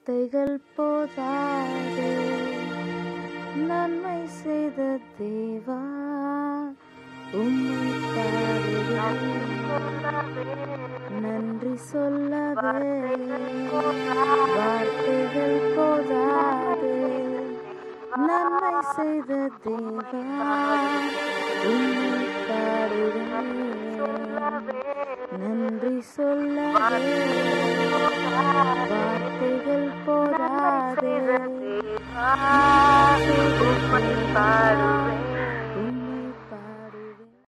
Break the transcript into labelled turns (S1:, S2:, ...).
S1: வார்த்தைகள் போதாது நன்மை செய்த தேவா உம்மை பாடுகிறேன் நன்றி சொல்லவே வார்த்தைகள் போதாது நன்மை செய்த தேவா உம்மை பாடுகிறேன் நன்றி சொல்லவே வார்த்தைகள் போதாது
S2: உம்மை பாடுவேன்